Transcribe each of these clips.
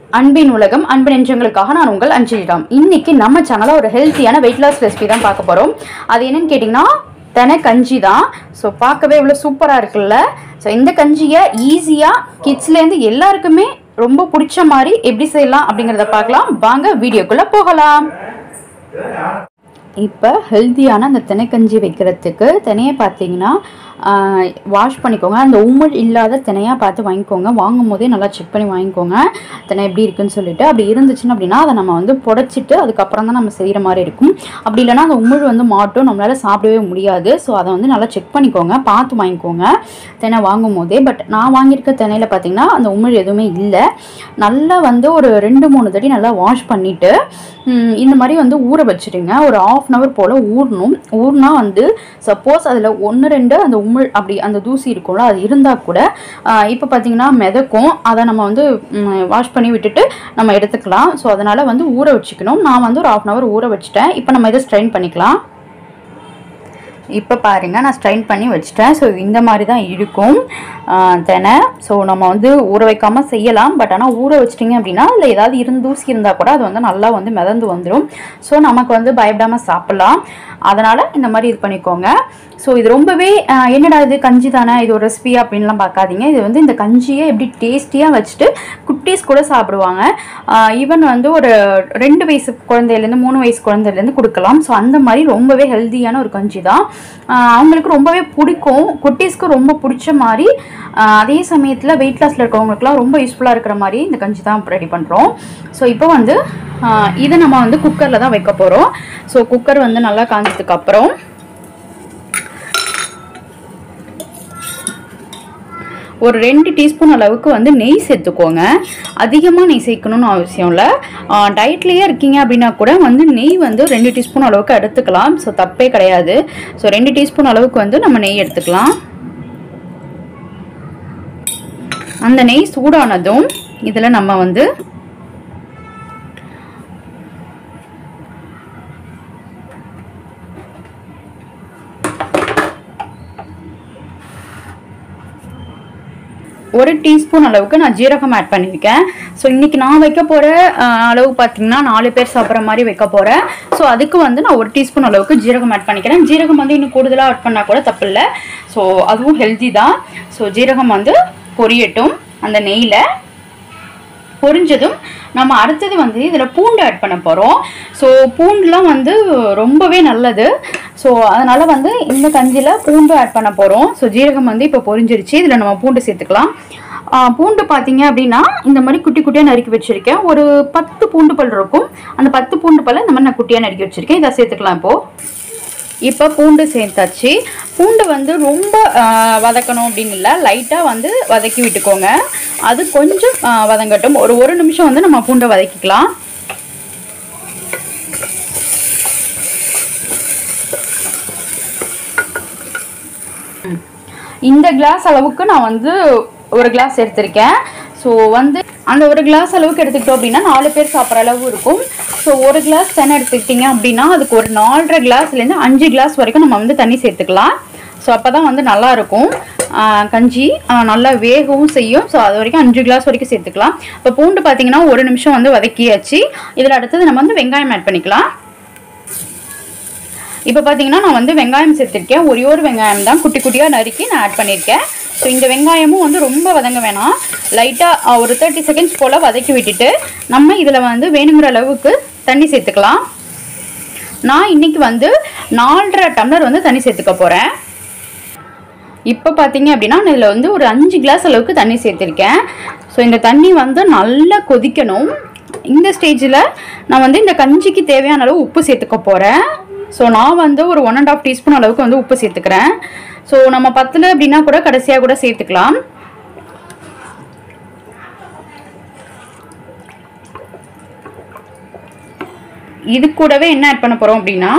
அன்பின் உலகம் அன்பு நெஞ்சங்களுக்காக நான் உங்கள் அஞ்சலிராம் இன்னைக்கு நம்ம சேனலில் ஒரு ஹெல்த்தியான வெயிட் லாஸ் ரெசிபி தான் பார்க்க போகிறோம் அது என்னன்னு கேட்டிங்கன்னா தெனை கஞ்சி தான் ஸோ பார்க்கவே இவ்வளோ சூப்பராக இருக்குல்ல ஸோ இந்த கஞ்சியை ஈஸியாக கிட்ஸ்லேருந்து எல்லாருக்குமே ரொம்ப பிடிச்ச மாதிரி எப்படி செய்யலாம் அப்படிங்கிறத பார்க்கலாம் வாங்க வீடியோக்குள்ளே போகலாம் இப்போ ஹெல்த்தியான அந்த தினைக்கஞ்சி வைக்கிறதுக்கு தினையை பார்த்தீங்கன்னா வாஷ் பண்ணிக்கோங்க அந்த உமிழ் இல்லாத தினையாக பார்த்து வாங்கிக்கோங்க வாங்கும் போதே நல்லா செக் பண்ணி வாங்கிக்கோங்க தினை எப்படி இருக்குன்னு சொல்லிட்டு அப்படி இருந்துச்சுன்னு அப்படின்னா அதை நம்ம வந்து புடைச்சிட்டு அதுக்கப்புறம் தான் நம்ம செய்கிற மாதிரி இருக்கும் அப்படி இல்லைன்னா அந்த உமிழ் வந்து மாட்டும் நம்மளால் சாப்பிடவே முடியாது ஸோ அதை வந்து நல்லா செக் பண்ணிக்கோங்க பார்த்து வாங்கிக்கோங்க தினை வாங்கும் போதே பட் நான் வாங்கியிருக்க தினையில் பார்த்தீங்கன்னா அந்த உமிழ் எதுவுமே இல்லை நல்லா வந்து ஒரு ரெண்டு மூணு தடி நல்லா வாஷ் பண்ணிவிட்டு இந்த மாதிரி வந்து ஊற வச்சுடுங்க ஒரு ஆஃப் அன் ஹவர் போல் ஊறணும் ஊறினா வந்து சப்போஸ் அதில் ஒன்று ரெண்டு அந்த உமிழ் அப்படி அந்த தூசி இருக்கும்ல அது இருந்தால் கூட இப்போ பார்த்தீங்கன்னா மிதக்கும் அதை நம்ம வந்து வாஷ் பண்ணி விட்டுட்டு நம்ம எடுத்துக்கலாம் ஸோ அதனால் வந்து ஊற வச்சுக்கணும் நான் வந்து ஒரு ஆஃப் அன் ஹவர் ஊற வச்சுட்டேன் இப்போ நம்ம இதை ஸ்ட்ரெயின் பண்ணிக்கலாம் இப்போ பாருங்கள் நான் ஸ்ட்ரைன் பண்ணி வச்சுட்டேன் ஸோ இந்த மாதிரி தான் இருக்கும் தெனை ஸோ நம்ம வந்து ஊற வைக்காமல் செய்யலாம் பட் ஆனால் ஊற வச்சிட்டிங்க அப்படின்னா அதில் ஏதாவது இருந்து தூசி இருந்தால் கூட அது வந்து நல்லா வந்து மிதந்து வந்துடும் ஸோ நமக்கு வந்து பயப்படாமல் சாப்பிட்லாம் அதனால் இந்த மாதிரி இது பண்ணிக்கோங்க ஸோ இது ரொம்பவே என்னடா இது கஞ்சி தானே இது ஒரு ரெசிபி அப்படின்லாம் பார்க்காதீங்க இது வந்து இந்த கஞ்சியை எப்படி டேஸ்டியாக வச்சுட்டு குட்டீஸ் கூட சாப்பிடுவாங்க ஈவன் வந்து ஒரு ரெண்டு வயசு குழந்தையிலேருந்து மூணு வயசு குழந்தையிலேருந்து கொடுக்கலாம் ஸோ அந்த மாதிரி ரொம்பவே ஹெல்த்தியான ஒரு கஞ்சி தான் அவங்களுக்கு ரொம்பவே பிடிக்கும் குட்டீஸ்க்கு ரொம்ப பிடிச்ச மாதிரி அதே சமயத்தில் வெயிட் லாஸில் இருக்கிறவங்களுக்குலாம் ரொம்ப யூஸ்ஃபுல்லாக இருக்கிற மாதிரி இந்த கஞ்சி தான் ரெடி பண்ணுறோம் ஸோ இப்போ வந்து இதை நம்ம வந்து குக்கரில் தான் வைக்க போகிறோம் ஸோ குக்கர் வந்து நல்லா காஞ்சதுக்கு அப்புறம் ஒரு ரெண்டு டீஸ்பூன் அளவுக்கு வந்து நெய் சேர்த்துக்கோங்க அதிகமாக நெய் சேர்க்கணும்னு அவசியம் இல்லை டயட்லேயே இருக்கீங்க அப்படின்னா கூட வந்து நெய் வந்து ரெண்டு டீஸ்பூன் அளவுக்கு எடுத்துக்கலாம் ஸோ தப்பே கிடையாது ஸோ ரெண்டு டீஸ்பூன் அளவுக்கு வந்து நம்ம நெய் எடுத்துக்கலாம் அந்த நெய் சூடானதும் இதில் நம்ம வந்து ஒரு டீஸ்பூன் அளவுக்கு நான் ஜீரகம் ஆட் பண்ணியிருக்கேன் ஸோ இன்றைக்கி நான் வைக்க போகிற அளவு பார்த்தீங்கன்னா நாலு பேர் சாப்பிட்ற மாதிரி வைக்க போகிறேன் ஸோ அதுக்கு வந்து நான் ஒரு டீஸ்பூன் அளவுக்கு ஜீரகம் ஆட் பண்ணிக்கிறேன் ஜீரகம் வந்து இன்னும் கூடுதலாக ஆட் பண்ணால் கூட தப்பு இல்லை ஸோ அதுவும் ஹெல்த்தி தான் ஸோ ஜீரகம் வந்து பொரியட்டும் அந்த நெய்யில் பொரிஞ்சதும் நம்ம அடுத்தது வந்து இதில் பூண்டு ஆட் பண்ண போகிறோம் ஸோ பூண்டுலாம் வந்து ரொம்பவே நல்லது ஸோ அதனால் வந்து இந்த கஞ்சியில் பூண்டு ஆட் பண்ண போகிறோம் ஸோ ஜீரகம் வந்து இப்போ பொரிஞ்சிருச்சு இதில் நம்ம பூண்டு சேர்த்துக்கலாம் பூண்டு பார்த்தீங்க அப்படின்னா இந்த மாதிரி குட்டி குட்டியாக நறுக்கி வச்சுருக்கேன் ஒரு பத்து பூண்டு பல் இருக்கும் அந்த பத்து பூண்டு பல்ல இந்த மாதிரி நான் குட்டியாக நறுக்கி வச்சுருக்கேன் இதை சேர்த்துக்கலாம் இப்போது இப்போ பூண்டு சேர்த்தாச்சு பூண்டு வந்து ரொம்ப வதக்கணும் அப்படின்னு இல்லை லைட்டாக வந்து வதக்கி விட்டுக்கோங்க அது கொஞ்சம் வதங்கட்டும் ஒரு ஒரு நிமிஷம் வந்து நம்ம பூண்டை வதக்கிக்கலாம் இந்த கிளாஸ் அளவுக்கு நான் வந்து ஒரு கிளாஸ் எடுத்திருக்கேன் ஸோ வந்து அந்த ஒரு கிளாஸ் அளவுக்கு எடுத்துக்கிட்டோம் அப்படின்னா நாலு பேர் சாப்பிட்ற அளவு இருக்கும் ஸோ ஒரு கிளாஸ் தண்ணி எடுத்துக்கிட்டிங்க அப்படின்னா அதுக்கு ஒரு நாலரை கிளாஸ்லேருந்து அஞ்சு கிளாஸ் வரைக்கும் நம்ம வந்து தண்ணி சேர்த்துக்கலாம் ஸோ அப்போ தான் வந்து நல்லாயிருக்கும் கஞ்சி நல்லா வேகவும் செய்யும் ஸோ அது வரைக்கும் அஞ்சு கிளாஸ் வரைக்கும் சேர்த்துக்கலாம் இப்போ பூண்டு பார்த்தீங்கன்னா ஒரு நிமிஷம் வந்து வதக்கியாச்சு இதில் அடுத்தது நம்ம வந்து வெங்காயம் ஆட் பண்ணிக்கலாம் இப்போ பார்த்தீங்கன்னா நான் வந்து வெங்காயம் சேர்த்துருக்கேன் ஒரே ஒரு வெங்காயம் தான் குட்டி குட்டியாக நறுக்கி நான் ஆட் பண்ணியிருக்கேன் ஸோ இந்த வெங்காயமும் வந்து ரொம்ப வதங்க வேணாம் லைட்டாக ஒரு தேர்ட்டி செகண்ட்ஸ் போல் வதக்கி விட்டுட்டு நம்ம இதில் வந்து வேணுங்கிற அளவுக்கு தண்ணி சேர்த்துக்கலாம் நான் இன்றைக்கி வந்து நாலரை டம்ளர் வந்து தண்ணி சேர்த்துக்க போகிறேன் இப்போ பார்த்தீங்க அப்படின்னா நான் இதில் வந்து ஒரு அஞ்சு கிளாஸ் அளவுக்கு தண்ணி சேர்த்துருக்கேன் ஸோ இந்த தண்ணி வந்து நல்லா கொதிக்கணும் இந்த ஸ்டேஜில் நான் வந்து இந்த கஞ்சிக்கு தேவையான அளவு உப்பு சேர்த்துக்க போகிறேன் ஸோ நான் வந்து ஒரு ஒன் அண்ட் ஆஃப் டீஸ்பூன் அளவுக்கு வந்து உப்பு சேர்த்துக்கிறேன் ஸோ நம்ம பத்தில் அப்படின்னா கூட கடைசியாக கூட சேர்த்துக்கலாம் இது கூடவே என்ன ஆட் பண்ண போகிறோம் அப்படின்னா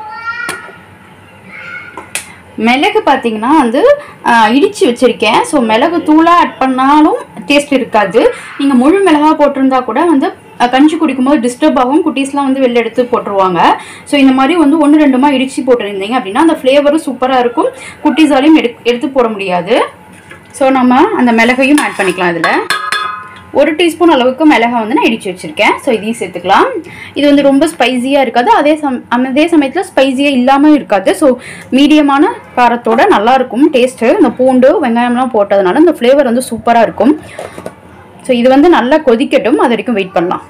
மிளகு பார்த்தீங்கன்னா வந்து இடித்து வச்சுருக்கேன் ஸோ மிளகு தூளாக ஆட் பண்ணாலும் டேஸ்ட் இருக்காது நீங்கள் முழு மிளகாக போட்டிருந்தா கூட வந்து கஞ்சி குடிக்கும்போது டிஸ்டர்ப் ஆகும் குட்டீஸ்லாம் வந்து வெளில எடுத்து போட்டுருவாங்க ஸோ இந்த மாதிரி வந்து ஒன்று ரெண்டுமா இடித்து போட்டிருந்தீங்க அப்படின்னா அந்த ஃப்ளேவரும் சூப்பராக இருக்கும் குட்டீஸாலையும் எடு எடுத்து போட முடியாது ஸோ நம்ம அந்த மிளகையும் ஆட் பண்ணிக்கலாம் இதில் ஒரு டீஸ்பூன் அளவுக்கு மிளகா வந்து நான் இடித்து வச்சுருக்கேன் ஸோ இதையும் சேர்த்துக்கலாம் இது வந்து ரொம்ப ஸ்பைஸியாக இருக்காது அதே சம் அதே சமயத்தில் ஸ்பைஸியாக இல்லாமல் இருக்காது ஸோ மீடியமான காரத்தோட நல்லா இருக்கும் டேஸ்ட்டு இந்த பூண்டு வெங்காயம்லாம் போட்டதுனால இந்த ஃப்ளேவர் வந்து சூப்பராக இருக்கும் ஸோ இது வந்து நல்லா கொதிக்கட்டும் அது வரைக்கும் வெயிட் பண்ணலாம்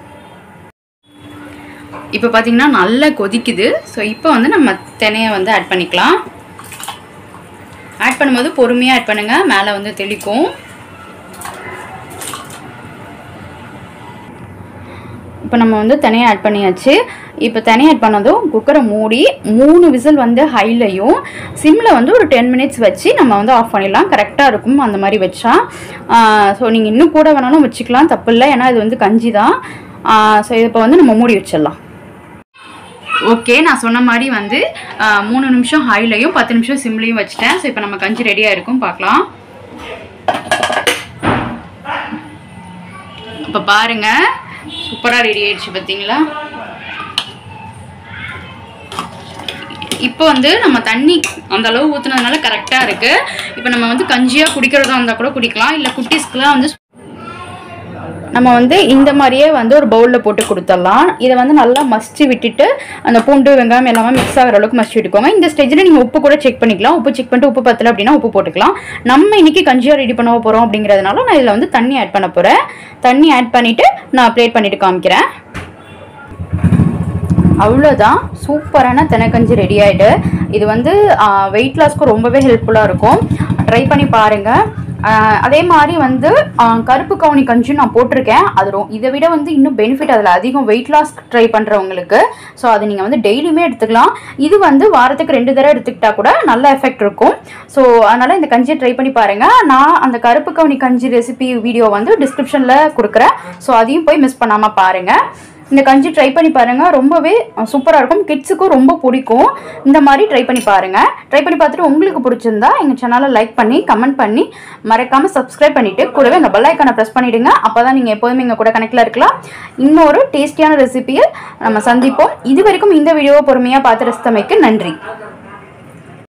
இப்போ பார்த்தீங்கன்னா நல்லா கொதிக்குது ஸோ இப்போ வந்து நம்ம தினையை வந்து ஆட் பண்ணிக்கலாம் ஆட் பண்ணும்போது பொறுமையாக ஆட் பண்ணுங்கள் மேலே வந்து தெளிக்கும் இப்போ நம்ம வந்து தனியாக ஆட் பண்ணியாச்சு இப்போ தனியாக ஆட் பண்ணதும் குக்கரை மூடி மூணு விசில் வந்து ஹைலையும் சிம்மில் வந்து ஒரு டென் மினிட்ஸ் வச்சு நம்ம வந்து ஆஃப் பண்ணிடலாம் கரெக்டாக இருக்கும் அந்த மாதிரி வச்சா ஸோ நீங்கள் இன்னும் கூட வேணாலும் வச்சுக்கலாம் தப்பு இல்லை ஏன்னா இது வந்து கஞ்சி தான் ஸோ இப்போ வந்து நம்ம மூடி வச்சிடலாம் ஓகே நான் சொன்ன மாதிரி வந்து மூணு நிமிஷம் ஹைலையும் பத்து நிமிஷம் சிம்லையும் வச்சுட்டேன் ஸோ இப்போ நம்ம கஞ்சி ரெடியாக இருக்கும் பார்க்கலாம் இப்போ பாருங்க சூப்பராக ரெடி ஆயிடுச்சு பார்த்தீங்களா இப்போ வந்து நம்ம தண்ணி அந்த அளவு ஊற்றுனதுனால கரெக்டாக இருக்குது இப்போ நம்ம வந்து கஞ்சியாக குடிக்கிறதா இருந்தால் கூட குடிக்கலாம் இல்லை குட்டீஸ்க்குலாம் வந்து நம்ம வந்து இந்த மாதிரியே வந்து ஒரு பவுலில் போட்டு கொடுத்துடலாம் இதை வந்து நல்லா மஸ்டி விட்டுட்டு அந்த பூண்டு வெங்காயம் எல்லாமே மிக்ஸ் ஆகிற அளவுக்கு மஸ்டி விட்டுக்கோங்க இந்த ஸ்டேஜில் நீங்கள் உப்பு கூட செக் பண்ணிக்கலாம் உப்பு செக் பண்ணிட்டு உப்பு பத்தல அப்படின்னா உப்பு போட்டுக்கலாம் நம்ம இன்னைக்கு கஞ்சியாக ரெடி பண்ண போகிறோம் அப்படிங்கிறதுனால நான் இதில் வந்து தண்ணி ஆட் பண்ண போகிறேன் தண்ணி ஆட் பண்ணிவிட்டு நான் ப்ளேட் பண்ணிவிட்டு காமிக்கிறேன் அவ்வளோதான் சூப்பரான தெனக்கஞ்சி ரெடி ஆகிட்டு இது வந்து வெயிட் லாஸ்க்கு ரொம்பவே ஹெல்ப்ஃபுல்லாக இருக்கும் ட்ரை பண்ணி பாருங்கள் அதே மாதிரி வந்து கருப்பு கவுனி கஞ்சி நான் போட்டிருக்கேன் அது ரொ இதை விட வந்து இன்னும் பெனிஃபிட் அதில் அதிகம் வெயிட் லாஸ் ட்ரை பண்ணுறவங்களுக்கு ஸோ அது நீங்கள் வந்து டெய்லியுமே எடுத்துக்கலாம் இது வந்து வாரத்துக்கு ரெண்டு தடவை எடுத்துக்கிட்டா கூட நல்ல எஃபெக்ட் இருக்கும் ஸோ அதனால் இந்த கஞ்சியை ட்ரை பண்ணி பாருங்கள் நான் அந்த கருப்பு கவுனி கஞ்சி ரெசிபி வீடியோ வந்து டிஸ்கிரிப்ஷனில் கொடுக்குறேன் ஸோ அதையும் போய் மிஸ் பண்ணாமல் பாருங்கள் இந்த கஞ்சி ட்ரை பண்ணி பாருங்கள் ரொம்பவே சூப்பராக இருக்கும் கிட்ஸுக்கும் ரொம்ப பிடிக்கும் இந்த மாதிரி ட்ரை பண்ணி பாருங்கள் ட்ரை பண்ணி பார்த்துட்டு உங்களுக்கு பிடிச்சிருந்தா எங்கள் சேனலை லைக் பண்ணி கமெண்ட் பண்ணி மறக்காமல் சப்ஸ்கிரைப் பண்ணிவிட்டு கூடவே அந்த பெல் ஐக்கானை ப்ரெஸ் பண்ணிவிடுங்க அப்போ தான் நீங்கள் எப்போதுமே எங்கள் கூட கனெக்டில் இருக்கலாம் இன்னொரு டேஸ்டியான ரெசிபியை நம்ம சந்திப்போம் இது வரைக்கும் இந்த வீடியோவை பொறுமையாக பார்த்து ரசித்தமைக்கு நன்றி